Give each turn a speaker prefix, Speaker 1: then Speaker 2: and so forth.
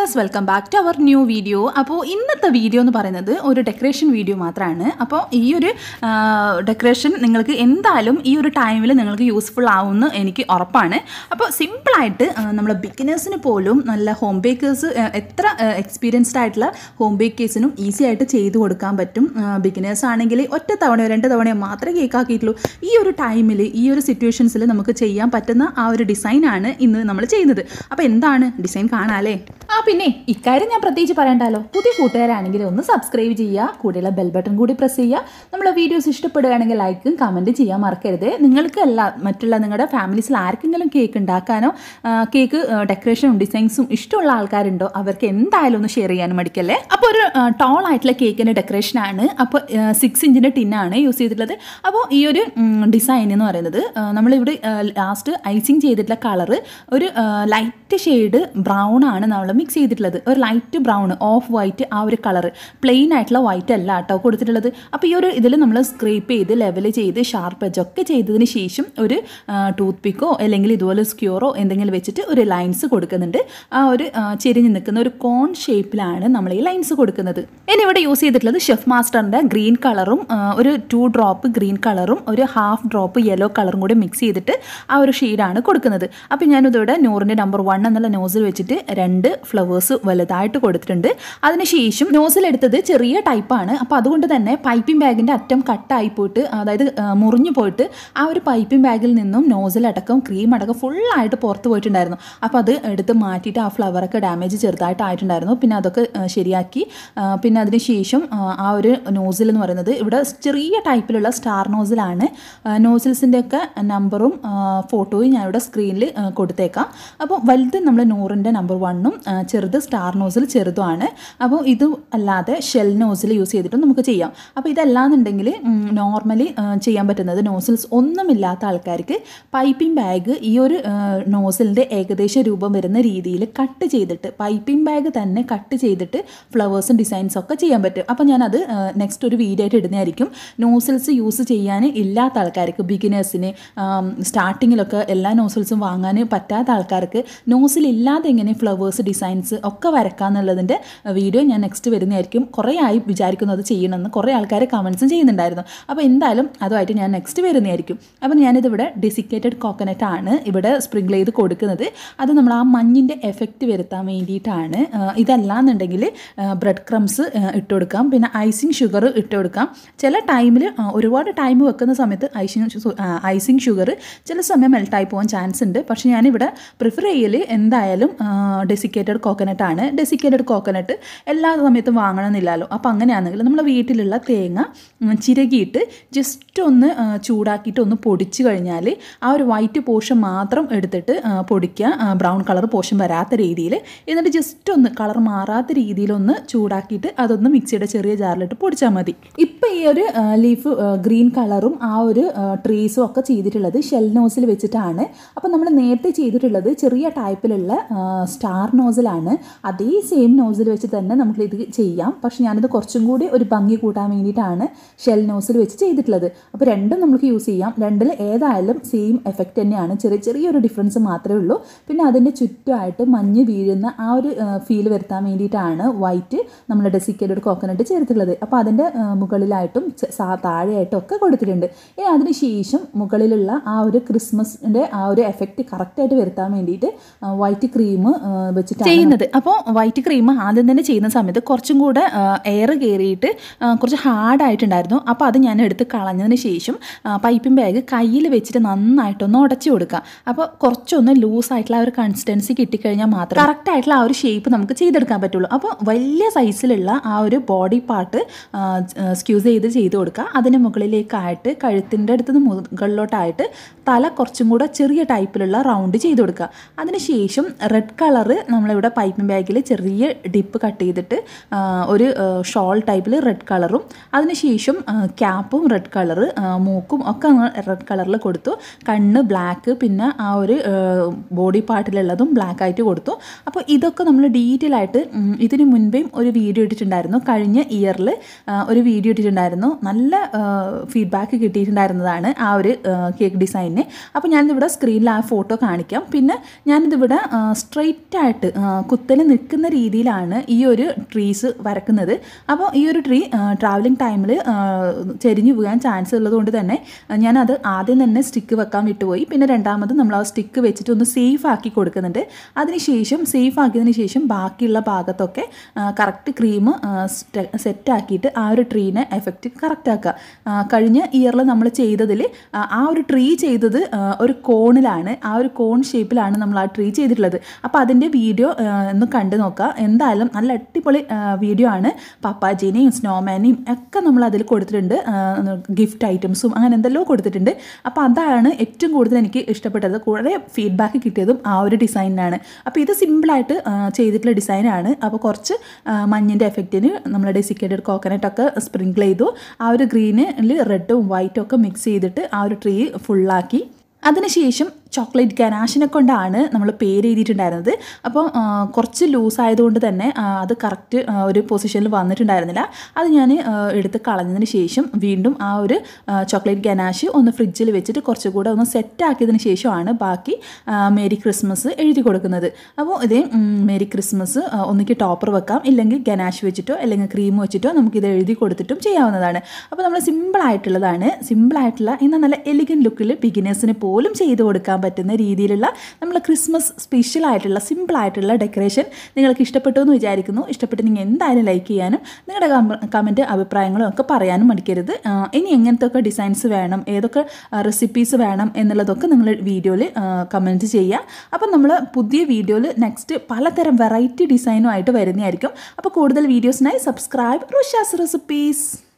Speaker 1: viewers welcome back to our new video അപ്പോൾ ഇന്നത്തെ video എന്ന് പറയുന്നത് ഒരു ഡെക്കറേഷൻ വീഡിയോ മാത്രമാണ് അപ്പോൾ ഈ ഒരു ഡെക്കറേഷൻ നിങ്ങൾക്ക് എന്തായാലും ഈ ഒരു ടൈമിൽ നിങ്ങൾക്ക് യൂസ്ഫുൾ ആവുമെന്ന് എനിക്ക് ഉറപ്പാണ് അപ്പോൾ സിമ്പിളായിട്ട് നമ്മളെ ബിഗിനേഴ്സിന് പോലും നല്ല ഹോം ബേക്കേഴ്സ് എത്ര എക്സ്പീരിയൻസ്ഡ് ആയിട്ടുള്ള ഹോം ബേക്കേഴ്സിനും ഈസി ആയിട്ട് ചെയ്തു കൊടുക്കാൻ പറ്റും ബിഗിനേഴ്സ് ആണെങ്കിൽ ഒറ്റ തവണയോ രണ്ട് തവണയോ മാത്രമേ കേക്ക് ആക്കിയിട്ടുള്ളൂ ഈ ഒരു ടൈമിൽ ഈ ഒരു സിറ്റുവേഷൻസിൽ നമുക്ക് ചെയ്യാൻ പറ്റുന്ന ആ ഒരു ഡിസൈനാണ് ഇന്ന് നമ്മൾ ചെയ്യുന്നത് അപ്പോൾ എന്താണ് ഡിസൈൻ കാണാല്ലേ ആ പിന്നെ ഇക്കാര്യം ഞാൻ പ്രത്യേകിച്ച് പറയണ്ടല്ലോ പുതിയ കൂട്ടുകാരാണെങ്കിൽ ഒന്ന് സബ്സ്ക്രൈബ് ചെയ്യുക കൂടെയുള്ള ബെൽ ബട്ടൺ കൂടി പ്രസ് ചെയ്യുക നമ്മളെ വീഡിയോസ് ഇഷ്ടപ്പെടുകയാണെങ്കിൽ ലൈക്കും കമൻറ്റും ചെയ്യാൻ മറക്കരുത് നിങ്ങൾക്ക് അല്ല മറ്റുള്ള നിങ്ങളുടെ ഫാമിലീസിൽ ആർക്കെങ്കിലും കേക്ക് ഉണ്ടാക്കാനോ കേക്ക് ഡെക്കറേഷനും ഡിസൈൻസും ഇഷ്ടമുള്ള ആൾക്കാരുണ്ടോ അവർക്ക് എന്തായാലും ഒന്ന് ഷെയർ ചെയ്യാനും മടിക്കല്ലേ അപ്പോൾ ഒരു ടോൾ ആയിട്ടുള്ള കേക്കിൻ്റെ ഡെക്കറേഷനാണ് അപ്പോൾ സിക്സ് ഇഞ്ചിൻ്റെ ടിന്നാണ് യൂസ് ചെയ്തിട്ടുള്ളത് അപ്പോൾ ഈ ഒരു ഡിസൈൻ എന്ന് പറയുന്നത് നമ്മളിവിടെ ലാസ്റ്റ് ഐസിങ് ചെയ്തിട്ടുള്ള കളറ് ഒരു ലൈറ്റ് ഷെയ്ഡ് ബ്രൗൺ ആണ് നമ്മൾ മിക്സ് ചെയ്തിട്ടുള്ളത് ഒരു ലൈറ്റ് ബ്രൗൺ ഓഫ് വൈറ്റ് ആ ഒരു കളർ പ്ലെയിൻ ആയിട്ടുള്ള വൈറ്റ് അല്ല കേട്ടോ കൊടുത്തിട്ടുള്ളത് അപ്പോൾ ഈ ഒരു ഇതിൽ നമ്മൾ സ്ക്രേപ്പ് ചെയ്ത് ലെവൽ ചെയ്ത് ഷാർപ്പ് ഒക്കെ ചെയ്തതിന് ശേഷം ഒരു ടൂത്ത് പിക്കോ അല്ലെങ്കിൽ ഇതുപോലെ സ്ക്യൂറോ എന്തെങ്കിലും വെച്ചിട്ട് ഒരു ലൈൻസ് കൊടുക്കുന്നുണ്ട് ആ ഒരു ചെരിഞ്ഞ് നിൽക്കുന്ന ഒരു കോൺ ഷേപ്പിലാണ് നമ്മൾ ഈ ലൈൻസ് കൊടുക്കുന്നത് ഇനി ഇവിടെ യൂസ് ചെയ്തിട്ടുള്ളത് ഷെഫ് മാസ്റ്ററിൻ്റെ ഗ്രീൻ കളറും ഒരു ടു ഡ്രോപ്പ് ഗ്രീൻ കളറും ഒരു ഹാഫ് ഡ്രോപ്പ് യെല്ലോ കളറും കൂടി മിക്സ് ചെയ്തിട്ട് ആ ഒരു ഷെയ്ഡാണ് കൊടുക്കുന്നത് അപ്പോൾ ഞാനിതോടെ നൂറിൻ്റെ നമ്പർ വൺ എന്നുള്ള നോസിൽ വെച്ചിട്ട് രണ്ട് ഫ്ലവേഴ്സ് വലുതായിട്ട് കൊടുത്തിട്ടുണ്ട് അതിനുശേഷം നോസിൽ എടുത്തത് ചെറിയ ടൈപ്പാണ് അപ്പോൾ അതുകൊണ്ട് തന്നെ പൈപ്പിംഗ് ബാഗിൻ്റെ അറ്റം കട്ടായി പോയിട്ട് അതായത് മുറിഞ്ഞു പോയിട്ട് ആ ഒരു പൈപ്പിംഗ് ബാഗിൽ നിന്നും നോസിലടക്കം ക്രീം അടക്കം ഫുള്ളായിട്ട് പുറത്ത് പോയിട്ടുണ്ടായിരുന്നു അപ്പോൾ അത് എടുത്ത് മാറ്റിയിട്ട് ആ ഫ്ലവറൊക്കെ ഡാമേജ് ചെറുതായിട്ടായിട്ടുണ്ടായിരുന്നു പിന്നെ അതൊക്കെ ശരിയാക്കി പിന്നെ അതിന് ശേഷം ആ ഒരു നോസിൽ എന്ന് പറയുന്നത് ഇവിടെ ചെറിയ ടൈപ്പിലുള്ള സ്റ്റാർ നോസിലാണ് നോസിൽസിൻ്റെ ഒക്കെ നമ്പറും ഫോട്ടോയും ഞാനിവിടെ സ്ക്രീനിൽ കൊടുത്തേക്കാം അപ്പോൾ വലുത് നമ്മൾ നൂറിൻ്റെ നമ്പർ വണ്ണും ചെറുത് സ്റ്റാർ നോസിൽ ചെറുതുമാണ് അപ്പോൾ ഇത് അല്ലാതെ ഷെൽ നോസിൽ യൂസ് ചെയ്തിട്ടും നമുക്ക് ചെയ്യാം അപ്പോൾ ഇതല്ലാന്നുണ്ടെങ്കിൽ നോർമലി ചെയ്യാൻ പറ്റുന്നത് നോസിൽസ് ഒന്നുമില്ലാത്ത ആൾക്കാർക്ക് പൈപ്പിംഗ് ബാഗ് ഈ ഒരു നോസിലിൻ്റെ ഏകദേശ രൂപം വരുന്ന രീതിയിൽ കട്ട് ചെയ്തിട്ട് പൈപ്പിംഗ് ബാഗ് തന്നെ കട്ട് ചെയ്തിട്ട് ഫ്ലവേഴ്സും ഡിസൈൻസും ഒക്കെ ചെയ്യാൻ പറ്റും അപ്പോൾ ഞാനത് നെക്സ്റ്റ് ഒരു വീഡിയോ ആയിട്ട് ഇടുന്നതായിരിക്കും നോസിൽസ് യൂസ് ചെയ്യാൻ ഇല്ലാത്ത ആൾക്കാർക്ക് ബിഗിനേഴ്സിന് സ്റ്റാർട്ടിങ്ങിലൊക്കെ എല്ലാ നോസിൽസും വാങ്ങാൻ പറ്റാത്ത ആൾക്കാർക്ക് നോസിൽ ഇല്ലാതെ എങ്ങനെ ഫ്ലവേഴ്സ് ഡിസൈൻസ് ഒക്കെ വരക്കാന്നുള്ളതിൻ്റെ വീഡിയോ ഞാൻ നെക്സ്റ്റ് വരുന്നതായിരിക്കും കുറേ ആയി വിചാരിക്കുന്നു അത് ചെയ്യണമെന്ന് കുറേ ആൾക്കാർ കമൻസും ചെയ്യുന്നുണ്ടായിരുന്നു അപ്പോൾ എന്തായാലും അതുമായിട്ട് ഞാൻ നെക്സ്റ്റ് വരുന്നതായിരിക്കും അപ്പോൾ ഞാനിതിവിടെ ഡെസിക്കേറ്റഡ് കോക്കനട്ട് ആണ് ഇവിടെ സ്പ്രിങ്കിൾ ചെയ്ത് കൊടുക്കുന്നത് അത് നമ്മൾ ആ മഞ്ഞിൻ്റെ എഫക്റ്റ് വരുത്താൻ വേണ്ടിയിട്ടാണ് ഇതല്ലാന്നുണ്ടെങ്കിൽ ബ്രെഡ് ക്രംസ് ഇട്ട് കൊടുക്കാം പിന്നെ ഐസിങ് ഷുഗർ ഇട്ട് കൊടുക്കാം ചില ടൈമിൽ ഒരുപാട് ടൈം വെക്കുന്ന സമയത്ത് ഐസിങ് ഐസിങ് ഷുഗർ ചില സമയം മെൽട്ടായി പോകാൻ ചാൻസ് ഉണ്ട് പക്ഷേ ഞാനിവിടെ പ്രിഫർ ചെയ്യൽ എന്തായാലും ഡെസിക്കേറ്റഡ് കോക്കനട്ട് ആണ് ഡെസിക്കേറ്റഡ് കോക്കനട്ട് എല്ലാ സമയത്തും വാങ്ങണമെന്നില്ലല്ലോ അപ്പോൾ അങ്ങനെയാണെങ്കിൽ നമ്മൾ വീട്ടിലുള്ള തേങ്ങ ചിരകിയിട്ട് ജസ്റ്റ് ഒന്ന് ചൂടാക്കിയിട്ട് ഒന്ന് പൊടിച്ച് കഴിഞ്ഞാൽ ആ ഒരു വൈറ്റ് പോർഷൻ മാത്രം എടുത്തിട്ട് പൊടിക്കുക ബ്രൗൺ കളർ പോർഷൻ വരാത്ത രീതിയിൽ എന്നിട്ട് ജസ്റ്റ് ഒന്ന് കളർ മാറാത്ത രീതിയിലൊന്ന് ചൂടാക്കിയിട്ട് അതൊന്ന് മിക്സിയുടെ ചെറിയ ജാറിലിട്ട് പൊടിച്ചാൽ മതി ഇപ്പം ഈ ഒരു ലീഫ് ഗ്രീൻ കളറും ആ ഒരു ട്രീസും ഒക്കെ ചെയ്തിട്ടുള്ളത് ഷെൽ നോസിൽ വെച്ചിട്ടാണ് അപ്പോൾ നമ്മൾ നേരത്തെ ചെയ്തിട്ടുള്ളത് ചെറിയ ടൈപ്പിലുള്ള സ്റ്റാർ നോസിലാണ് അതേ സെയിം നോസിൽ വെച്ച് തന്നെ നമുക്ക് ഇത് ചെയ്യാം പക്ഷെ ഞാനിത് കുറച്ചും കൂടി ഒരു ഭംഗി കൂട്ടാൻ വേണ്ടിയിട്ടാണ് ഷെൽ നോസിൽ വെച്ച് ചെയ്തിട്ടുള്ളത് അപ്പോൾ രണ്ടും നമുക്ക് യൂസ് ചെയ്യാം രണ്ടിൽ ഏതായാലും സെയിം എഫക്റ്റ് തന്നെയാണ് ചെറിയ ചെറിയൊരു ഡിഫറൻസ് മാത്രമേ ഉള്ളൂ പിന്നെ അതിൻ്റെ ചുറ്റുമായിട്ട് മഞ്ഞ് വീഴുന്ന ആ ഒരു ഫീൽ വരുത്താൻ വേണ്ടിയിട്ടാണ് വൈറ്റ് നമ്മൾ ഡെസിക്കേറ്റഡ് കോക്കനട്ട് ചേർത്തിട്ടുള്ളത് അപ്പോൾ അതിൻ്റെ മുകളിലായിട്ടും താഴെയായിട്ടും ഒക്കെ കൊടുത്തിട്ടുണ്ട് ഇനി അതിന് ശേഷം മുകളിലുള്ള ആ ഒരു ക്രിസ്മസിൻ്റെ ആ ഒരു എഫക്റ്റ് കറക്റ്റായിട്ട് വരുത്താൻ വേണ്ടിയിട്ട് വൈറ്റ് ക്രീം വെച്ചിട്ട് ചെയ്യുന്നത് അപ്പോൾ വൈറ്റ് ക്രീം ആദ്യം തന്നെ ചെയ്യുന്ന സമയത്ത് കുറച്ചും കൂടെ എയർ കയറിയിട്ട് കുറച്ച് ഹാർഡായിട്ടുണ്ടായിരുന്നു അപ്പോൾ അത് ഞാൻ എടുത്ത് കളഞ്ഞതിന് ശേഷം പൈപ്പിംഗ് ബാഗ് കയ്യിൽ വെച്ചിട്ട് നന്നായിട്ടൊന്ന് ഉടച്ചു കൊടുക്കുക അപ്പോൾ കുറച്ചൊന്ന് ലൂസായിട്ടുള്ള ആ ഒരു കൺസിസ്റ്റൻസി കിട്ടിക്കഴിഞ്ഞാൽ മാത്രം കറക്റ്റ് ആയിട്ടുള്ള ആ ഒരു ഷേപ്പ് നമുക്ക് ചെയ്തെടുക്കാൻ പറ്റുള്ളൂ അപ്പോൾ വലിയ സൈസിലുള്ള ആ ഒരു ബോഡി പാർട്ട് സ്ക്യൂസ് ചെയ്ത് ചെയ്ത് കൊടുക്കുക അതിന് മുകളിലേക്കായിട്ട് കഴുത്തിൻ്റെ അടുത്ത് നിന്ന് മുകളിലോട്ടായിട്ട് തല കുറച്ചും കൂടെ ചെറിയ ടൈപ്പിലുള്ള റൗണ്ട് ചെയ്ത് കൊടുക്കുക അതിനുശേഷം റെഡ് കളറ് നമ്മളിവിടെ പൈപ്പിംഗ് ബാഗിൽ ചെറിയ ഡിപ്പ് കട്ട് ചെയ്തിട്ട് ഒരു ഷോൾ ടൈപ്പിൽ റെഡ് കളറും അതിനുശേഷം ക്യാപ്പും റെഡ് കളറ് മൂക്കും ഒക്കെ റെഡ് കളറിൽ കൊടുത്തു കണ്ണ് ബ്ലാക്ക് പിന്നെ ആ ഒരു ബോഡി പാർട്ടിലുള്ളതും ബ്ലാക്ക് ആയിട്ട് കൊടുത്തു അപ്പോൾ ഇതൊക്കെ നമ്മൾ ഡീറ്റെയിൽ ആയിട്ട് ഇതിന് മുൻപേയും ഒരു വീഡിയോ ഇട്ടിട്ടുണ്ടായിരുന്നു കഴിഞ്ഞ ഇയറിൽ ഒരു വീഡിയോ ഇട്ടിട്ടുണ്ടായിരുന്നു നല്ല ഫീഡ്ബാക്ക് കിട്ടിയിട്ടുണ്ടായിരുന്നതാണ് ആ ഒരു കേക്ക് ഡിസൈനിന് അപ്പോൾ ഞാനിവിടെ സ്ക്രീനിൽ ആ ഫോട്ടോ കാണിക്കാം പിന്നെ ഞാനിത് നമ്മളിവിടെ സ്ട്രെയിറ്റ് ആയിട്ട് കുത്തനെ നിൽക്കുന്ന രീതിയിലാണ് ഈ ഒരു ട്രീസ് വരക്കുന്നത് അപ്പോൾ ഈ ഒരു ട്രീ ട്രാവലിംഗ് ടൈമിൽ ചെരിഞ്ഞു വീഴാൻ ചാൻസ് ഉള്ളതുകൊണ്ട് തന്നെ ഞാനത് ആദ്യം തന്നെ സ്റ്റിക്ക് വെക്കാൻ വിട്ടുപോയി പിന്നെ രണ്ടാമത് നമ്മൾ ആ സ്റ്റിക്ക് വെച്ചിട്ട് ഒന്ന് സേഫ് ആക്കി കൊടുക്കുന്നുണ്ട് അതിനുശേഷം സേഫ് ആക്കിയതിന് ശേഷം ബാക്കിയുള്ള ഭാഗത്തൊക്കെ കറക്റ്റ് ക്രീം സെറ്റ് ആക്കിയിട്ട് ആ ഒരു ട്രീനെ എഫക്റ്റ് കറക്റ്റ് ആക്കുക ആ, കഴിഞ്ഞ ഇയറിൽ നമ്മൾ ചെയ്തതിൽ ആ ഒരു ട്രീ ചെയ്തത് ആ, ഒരു കോണിലാണ് ആ ഒരു കോൺ ഷേപ്പിലാണ് നമ്മൾ ആ ട്രീ ചെയ്തിട്ടുള്ളത് അപ്പോൾ അതിൻ്റെ വീഡിയോ ഒന്ന് കണ്ടു നോക്കുക എന്തായാലും നല്ല അടിപൊളി വീഡിയോ ആണ് പപ്പാജീനെയും സ്നോമാനെയും ഒക്കെ നമ്മൾ അതിൽ കൊടുത്തിട്ടുണ്ട് ഗിഫ്റ്റ് ഐറ്റംസും അങ്ങനെ എന്തെല്ലോ കൊടുത്തിട്ടുണ്ട് അപ്പോൾ അതാണ് ഏറ്റവും കൂടുതൽ എനിക്ക് ഇഷ്ടപ്പെട്ടത് കുറേ ഫീഡ്ബാക്ക് കിട്ടിയതും ആ ഒരു ഡിസൈനിനാണ് അപ്പോൾ ഇത് സിമ്പിളായിട്ട് ചെയ്തിട്ടുള്ള ഡിസൈനാണ് അപ്പോൾ കുറച്ച് ആ, മഞ്ഞിൻ്റെ എഫക്റ്റിന് നമ്മൾ ഡെസിക്കേറ്റഡ് കോക്കനട്ട് ഒക്കെ സ്പ്രിങ്കിൾ ചെയ്തു ആ ഒരു ഗ്രീനിൽ റെഡും വൈറ്റും ഒക്കെ മിക്സ് ചെയ്തിട്ട് ആ ഒരു ട്രീ ഫുള്ളാക്കി അതിനുശേഷം ചോക്ലേറ്റ് ഗനാഷിനെ കൊണ്ടാണ് നമ്മൾ പേര് എഴുതിയിട്ടുണ്ടായിരുന്നത് അപ്പോൾ ആ, കുറച്ച് ലൂസ് ആയതുകൊണ്ട് തന്നെ ആ, അത് കറക്റ്റ് ഒരു പൊസിഷനിൽ വന്നിട്ടുണ്ടായിരുന്നില്ല അത് ഞാൻ ആ, എടുത്ത് കളഞ്ഞതിന് ശേഷം വീണ്ടും ആ ഒരു ചോക്ലേറ്റ് ഗനാഷ് ഒന്ന് ഫ്രിഡ്ജിൽ വെച്ചിട്ട് കുറച്ചുകൂടെ ഒന്ന് സെറ്റ് ആക്കിയതിന് ശേഷമാണ് ബാക്കി ആ, മേരി ക്രിസ്മസ് എഴുതി കൊടുക്കുന്നത് അപ്പോൾ ഇതേ ഉം, മേരി ക്രിസ്മസ് ആ, ഒന്നിക്ക് ടോപ്പർ വെക്കാം ഇല്ലെങ്കിൽ ഗനാഷ് വെച്ചിട്ടോ അല്ലെങ്കിൽ ക്രീം വെച്ചിട്ടോ നമുക്കിത് എഴുതി കൊടുത്തിട്ടും ചെയ്യാവുന്നതാണ് അപ്പോൾ നമ്മൾ സിമ്പിൾ ആയിട്ടുള്ളതാണ് സിമ്പിൾ ആയിട്ടുള്ള എന്നാൽ നല്ല എലിഗൻ ലുക്കിൽ ബിഗിനേഴ്സിന് പോലും ചെയ്ത് കൊടുക്കാൻ പറ്റുന്ന രീതിയിലുള്ള നമ്മൾ ക്രിസ്മസ് സ്പെഷ്യൽ ആയിട്ടുള്ള സിമ്പിൾ ആയിട്ടുള്ള ഡെക്കറേഷൻ നിങ്ങൾക്ക് ഇഷ്ടപ്പെട്ടു എന്ന് വിചാരിക്കുന്നു ഇഷ്ടപ്പെട്ട് നിങ്ങൾ എന്തായാലും ലൈക്ക് ചെയ്യാനും നിങ്ങളുടെ കമൻറ്റ് അഭിപ്രായങ്ങളും ഒക്കെ പറയാനും മടിക്കരുത് ആ, ഇനി എങ്ങനത്തെ ഒക്കെ ഡിസൈൻസ് വേണം ഏതൊക്കെ റെസിപ്പീസ് വേണം എന്നുള്ളതൊക്കെ നിങ്ങൾ വീഡിയോയിൽ കമൻറ്റ് ചെയ്യുക അപ്പം നമ്മൾ പുതിയ വീഡിയോയിൽ നെക്സ്റ്റ് പലതരം വെറൈറ്റി ഡിസൈനുമായിട്ട് വരുന്നതായിരിക്കും അപ്പോൾ കൂടുതൽ വീഡിയോസിനായി സബ്സ്ക്രൈബ് റുഷാസ് റെസിപ്പീസ്